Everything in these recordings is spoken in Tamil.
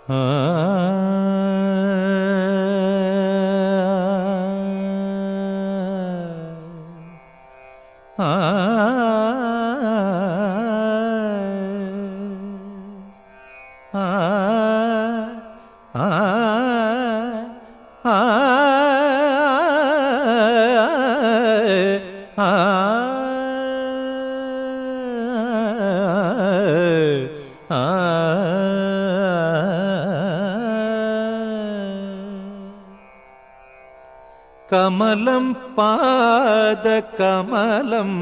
கமலம் பாத கமலம்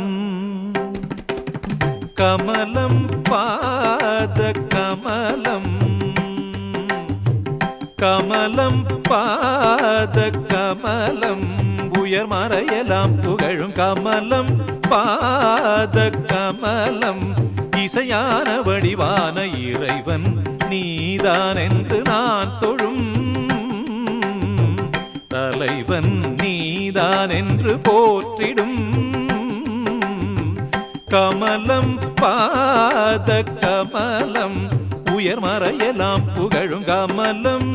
கமலம் பாத கமலம் கமலம் பாத கமலம் உயர் மறையலாம் புகழும் கமலம் பாத கமலம் இசையான வடிவான இறைவன் நீதான் என்று நான் தொழும் தலைவன் நீதான் என்று போற்றிடும் கமலம் பாத கமலம் உயர் மறையலாம் புகழும் கமலம்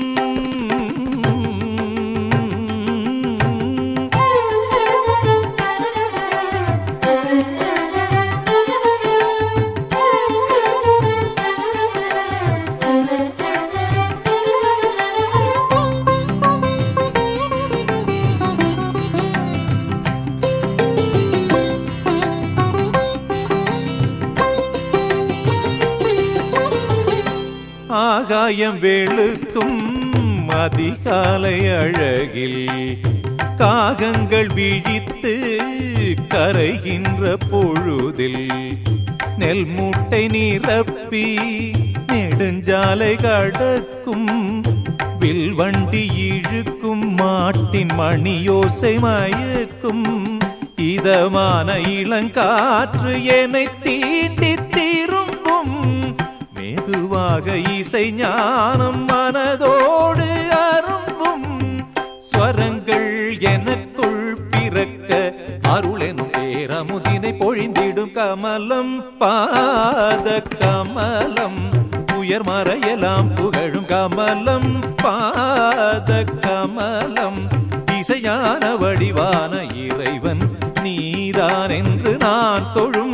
ஆகாயம் வெளுக்கும் அதிகாலை அழகில் காகங்கள் விழித்து கரைகின்ற பொழுதில் நெல் மூட்டை நிரப்பி நெடுஞ்சாலை கடக்கும் வில்வண்டி இழுக்கும் மாட்டின் மணியோசை மயக்கும் இதமான இளங்காற்று என்னை தீண்டி திரும்பும் மெதுவாக இசை ஞானம் மனதோடு அரும்பும் ஸ்வரங்கள் எனக்குள் பிறக்க அருளெனும் பேரமுதினை பொழிந்திடும் கமலம் பாத கமலம் உயர் மறையலாம் புகழும் கமலம் பாத கமலம் இசையான வடிவான இறைவன் நீதான் என்று நான் தொழும்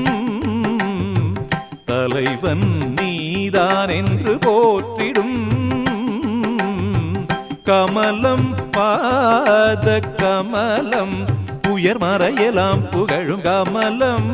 தலைவன் நீதான் என்று போற்றிடும் கமலம் பாத கமலம் உயர் மறையலாம் புகழும் கமலம்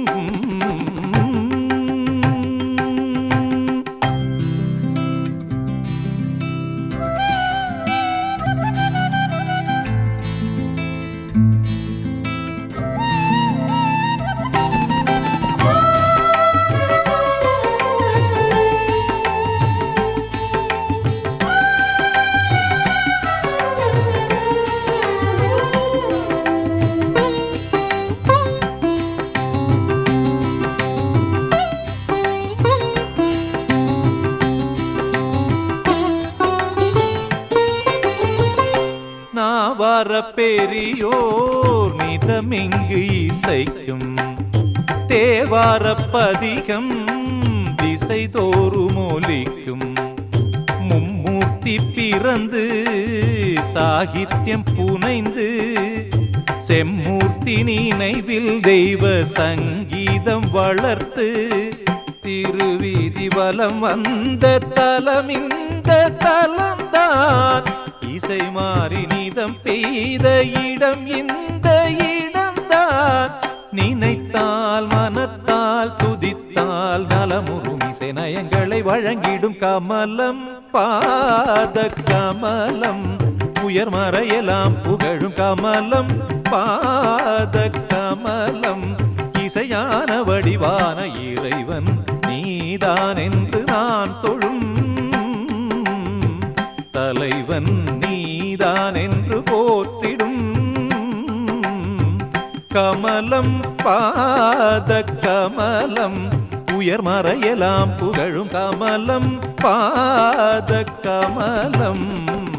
நாவார பெரியோர் நிதமிங்கு இசைக்கும் தேவார பதிகம் திசை தோறும் ஒலிக்கும் மும்மூர்த்தி பிறந்து சாகித்யம் புனைந்து செம்மூர்த்தி நினைவில் தெய்வ சங்கீதம் வளர்த்து திருவீதி வலம் வந்த தலம் இந்த தலம்தான் இசை மாறி நிதம் பெய்த இடம் இந்த இடம்தான் நினைத்தால் மனத்தால் துதித்தால் நலமுறும் இசை நயங்களை வழங்கிடும் கமலம் பாத கமலம் உயர் மறையலாம் புகழும் கமலம் பாத கமலம் இசையான வடிவான இறைவன் நீதான் என்று நான் தொழும் தலைவன் நீதான் என்று போற்றிடும் கமலம் பாத கமலம் உயர் மறையலாம் புகழும் கமலம் பாத கமலம்